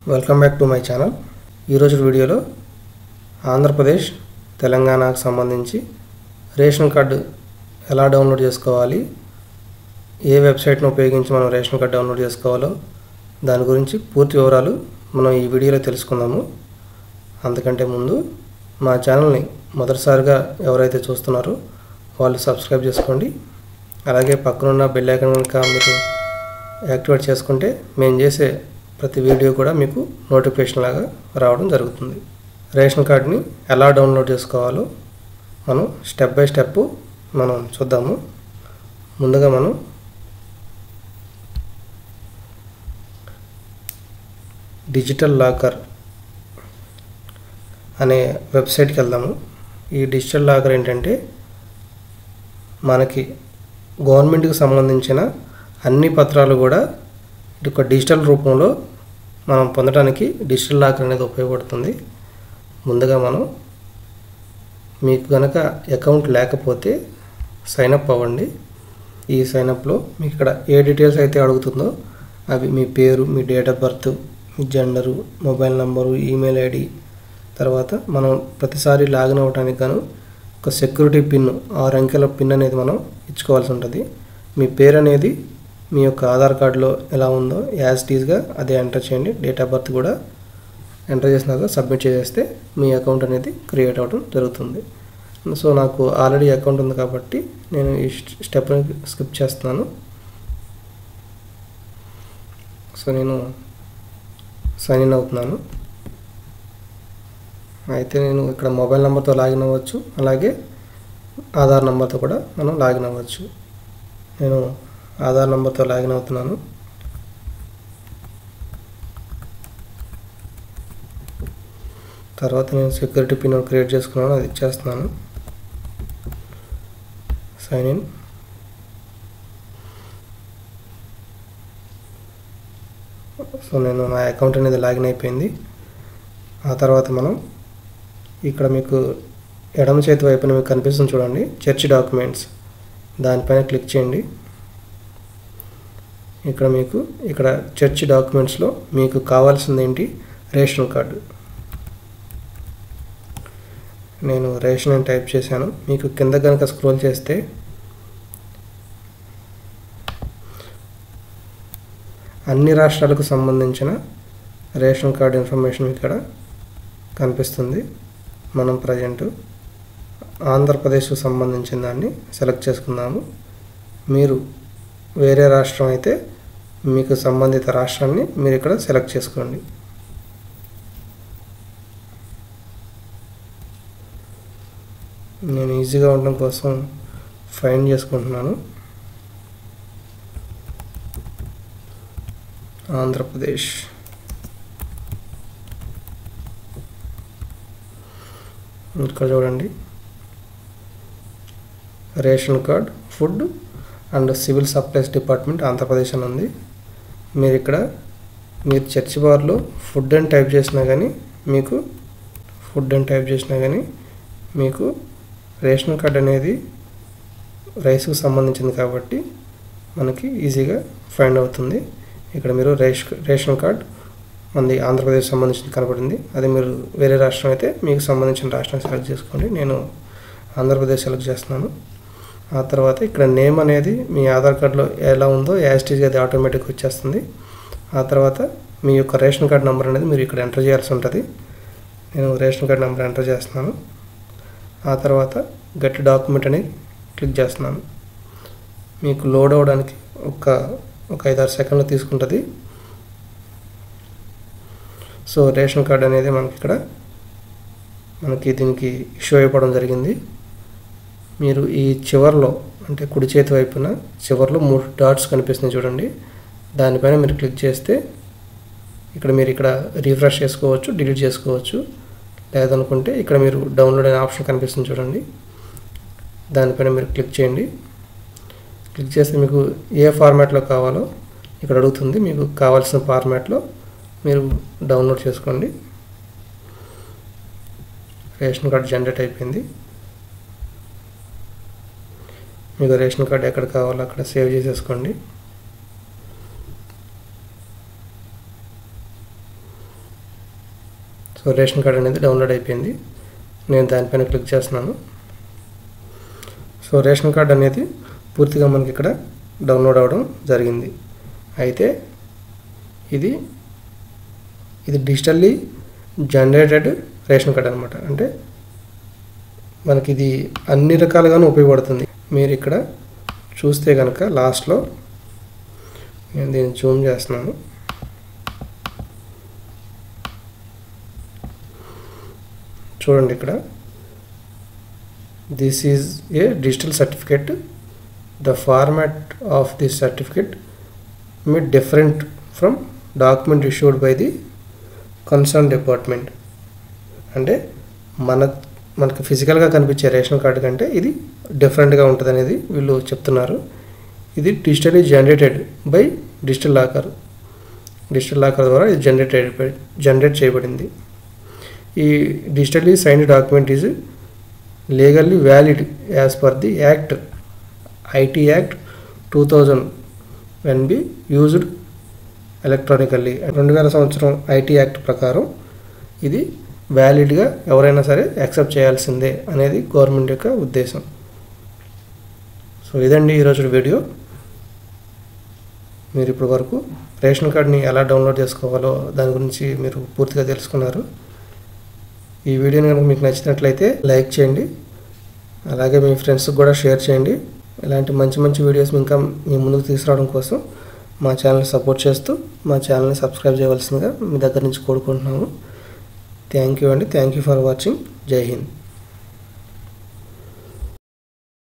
welcome back to my channel ఈరోజు వీడియోలో ఆంధ్రప్రదేశ్ తెలంగాణకు సంబంధించి రేషన్ కార్డు ఎలా డౌన్లోడ్ చేసుకోవాలి ఏ వెబ్సైట్ను ఉపయోగించి మనం రేషన్ కార్డు డౌన్లోడ్ చేసుకోవాలో దాని గురించి పూర్తి వివరాలు మనం ఈ వీడియోలో తెలుసుకుందాము అంతకంటే ముందు మా ఛానల్ని మొదటిసారిగా ఎవరైతే చూస్తున్నారో వాళ్ళు సబ్స్క్రైబ్ చేసుకోండి అలాగే పక్కనున్న బెల్ ఐకాన్ కనుక మీరు యాక్టివేట్ చేసుకుంటే మేము చేసే ప్రతి వీడియో కూడా మీకు నోటిఫికేషన్ లాగా రావడం జరుగుతుంది రేషన్ కార్డ్ని ఎలా డౌన్లోడ్ చేసుకోవాలో మనం స్టెప్ బై స్టెప్ మనం చూద్దాము ముందుగా మనం డిజిటల్ లాకర్ అనే వెబ్సైట్కి వెళ్దాము ఈ డిజిటల్ లాకర్ ఏంటంటే మనకి గవర్నమెంట్కి సంబంధించిన అన్ని పత్రాలు కూడా ఒక డిజిటల్ రూపంలో మనం పొందడానికి డిజిటల్ లాకర్ అనేది ఉపయోగపడుతుంది ముందుగా మనం మీకు కనుక అకౌంట్ లేకపోతే సైనప్ అవ్వండి ఈ సైనప్లో మీకు ఇక్కడ ఏ డీటెయిల్స్ అయితే అడుగుతుందో అవి మీ పేరు మీ డేట్ ఆఫ్ బర్త్ మీ gender mobile number email ID తర్వాత మనం ప్రతిసారి లాగిన్ అవ్వడానికి గాను ఒక సెక్యూరిటీ పిన్ ఆరు అంకెల పిన్ అనేది మనం ఇచ్చుకోవాల్సి ఉంటుంది మీ పేరు అనేది మీ యొక్క ఆధార్ కార్డులో ఎలా ఉందో యాజ్ టీజ్గా అదే ఎంటర్ చేయండి డేట్ ఆఫ్ బర్త్ కూడా ఎంటర్ చేసినాక సబ్మిట్ చేసేస్తే మీ అకౌంట్ అనేది క్రియేట్ అవ్వడం జరుగుతుంది సో నాకు ఆల్రెడీ అకౌంట్ ఉంది కాబట్టి నేను ఈ స్టెప్ని స్కిప్ చేస్తున్నాను సో నేను సైన్ ఇన్ అవుతున్నాను అయితే నేను ఇక్కడ మొబైల్ నెంబర్తో లాగిన్ అవ్వచ్చు అలాగే ఆధార్ నెంబర్తో కూడా మనం లాగిన్ అవ్వచ్చు నేను ఆధార్ నెంబర్తో లాగిన్ అవుతున్నాను తర్వాత నేను సెక్యూరిటీ పిన్ క్రియేట్ చేసుకున్నాను అది ఇచ్చేస్తున్నాను సైన్ ఇన్ సో నేను నా అకౌంట్ అనేది లాగిన్ అయిపోయింది ఆ తర్వాత మనం ఇక్కడ మీకు ఎడమ చేతి వైపున మీకు కనిపిస్తుంది చూడండి చర్చ్ డాక్యుమెంట్స్ దానిపైన క్లిక్ చేయండి ఇక్కడ మీకు ఇక్కడ చర్చ్ డాక్యుమెంట్స్లో మీకు కావాల్సింది ఏంటి రేషన్ కార్డు నేను రేషన్ అని టైప్ చేశాను మీకు కింద కనుక స్క్రోల్ చేస్తే అన్ని రాష్ట్రాలకు సంబంధించిన రేషన్ కార్డు ఇన్ఫర్మేషన్ ఇక్కడ కనిపిస్తుంది మనం ప్రజెంట్ ఆంధ్రప్రదేశ్కు సంబంధించిన దాన్ని సెలెక్ట్ చేసుకుందాము మీరు వేరే రాష్ట్రం అయితే మీకు సంబంధిత రాష్ట్రాన్ని మీరు ఇక్కడ సెలెక్ట్ చేసుకోండి నేను ఈజీగా ఉండడం కోసం ఫైన్ చేసుకుంటున్నాను ఆంధ్రప్రదేశ్ ఇక్కడ చూడండి ration card food and civil supplies department Andhra Pradesh అని ఉంది మీరు ఇక్కడ మీరు చర్చ్ బార్లో ఫుడ్ అని టైప్ చేసినా కానీ మీకు ఫుడ్ అని టైప్ చేసినా కానీ మీకు రేషన్ కార్డ్ అనేది రైస్కి సంబంధించింది కాబట్టి మనకి ఈజీగా ఫైండ్ అవుతుంది ఇక్కడ మీరు రేష్ రేషన్ కార్డ్ మనది ఆంధ్రప్రదేశ్ సంబంధించింది కనపడింది అదే మీరు వేరే రాష్ట్రం అయితే మీకు సంబంధించిన రాష్ట్రం సెలెక్ట్ చేసుకోండి నేను ఆంధ్రప్రదేశ్ సెలెక్ట్ చేస్తున్నాను ఆ తర్వాత ఇక్కడ నేమ్ అనేది మీ ఆధార్ కార్డులో ఎలా ఉందో యాస్టీజ్గా అది ఆటోమేటిక్గా వచ్చేస్తుంది ఆ తర్వాత మీ యొక్క రేషన్ కార్డ్ నెంబర్ అనేది మీరు ఇక్కడ ఎంటర్ చేయాల్సి ఉంటుంది నేను రేషన్ కార్డ్ నెంబర్ ఎంటర్ చేస్తున్నాను ఆ తర్వాత గట్టి డాక్యుమెంట్ అని క్లిక్ చేస్తున్నాను మీకు లోడ్ అవ్వడానికి ఒక ఒక ఐదారు సెకండ్లు తీసుకుంటుంది సో రేషన్ కార్డ్ అనేది మనకి ఇక్కడ మనకి దీనికి ఇష్యూ అయిపోవడం జరిగింది మీరు ఈ చివర్లో అంటే కుడి చేతి వైపున చివర్లో మూడు డాట్స్ కనిపిస్తున్నాయి చూడండి దానిపైన మీరు క్లిక్ చేస్తే ఇక్కడ మీరు ఇక్కడ రీఫ్రెష్ చేసుకోవచ్చు డిలీట్ చేసుకోవచ్చు లేదనుకుంటే ఇక్కడ మీరు డౌన్లోడ్ అనే ఆప్షన్ కనిపిస్తుంది చూడండి దానిపైన మీరు క్లిక్ చేయండి క్లిక్ చేస్తే మీకు ఏ ఫార్మాట్లో కావాలో ఇక్కడ అడుగుతుంది మీకు కావాల్సిన ఫార్మాట్లో మీరు డౌన్లోడ్ చేసుకోండి రేషన్ కార్డ్ జనరేట్ అయిపోయింది మీకు రేషన్ కార్డ్ ఎక్కడ కావాలో అక్కడ సేవ్ చేసేసుకోండి సో రేషన్ కార్డ్ అనేది డౌన్లోడ్ అయిపోయింది నేను దానిపైన క్లిక్ చేస్తున్నాను సో రేషన్ కార్డ్ అనేది పూర్తిగా మనకి ఇక్కడ డౌన్లోడ్ అవ్వడం జరిగింది అయితే ఇది ఇది డిజిటల్లీ జనరేటెడ్ రేషన్ కార్డ్ అనమాట అంటే మనకి ఇది అన్ని రకాలుగాను ఉపయోగపడుతుంది మీరు ఇక్కడ చూస్తే కనుక లాస్ట్లో నేను దీన్ని జూమ్ చేస్తున్నాను చూడండి ఇక్కడ this is a digital certificate the format of this certificate may different from document issued by the concern department అంటే మన మనకు ఫిజికల్గా కనిపించే రేషన్ కార్డు కంటే ఇది డిఫరెంట్గా ఉంటుంది అనేది వీళ్ళు చెప్తున్నారు ఇది digitally generated by digital locker digital locker ద్వారా ఇది జనరేటెడ్ జనరేట్ చేయబడింది ఈ digitally signed document is legally valid as per the act IT act two thousand when be used electronically రెండు వేల సంవత్సరం ఐటీ యాక్ట్ ప్రకారం ఇది వ్యాలిడ్గా ఎవరైనా సరే యాక్సెప్ట్ చేయాల్సిందే అనేది గవర్నమెంట్ యొక్క ఉద్దేశం సో ఇదండి ఈరోజు వీడియో మీరు ఇప్పటి వరకు రేషన్ కార్డ్ని ఎలా డౌన్లోడ్ చేసుకోవాలో దాని గురించి మీరు పూర్తిగా తెలుసుకున్నారు ఈ వీడియోని కనుక మీకు నచ్చినట్లయితే లైక్ చేయండి అలాగే మీ ఫ్రెండ్స్కి కూడా షేర్ చేయండి ఇలాంటి మంచి మంచి వీడియోస్ ఇంకా మీ ముందుకు తీసుకురావడం కోసం మా ఛానల్ని సపోర్ట్ చేస్తూ మా ఛానల్ని సబ్స్క్రైబ్ చేయవలసిందిగా మీ దగ్గర నుంచి కోరుకుంటున్నాము థ్యాంక్ యూ అండి థ్యాంక్ యూ ఫర్ వాచింగ్ జై హింద్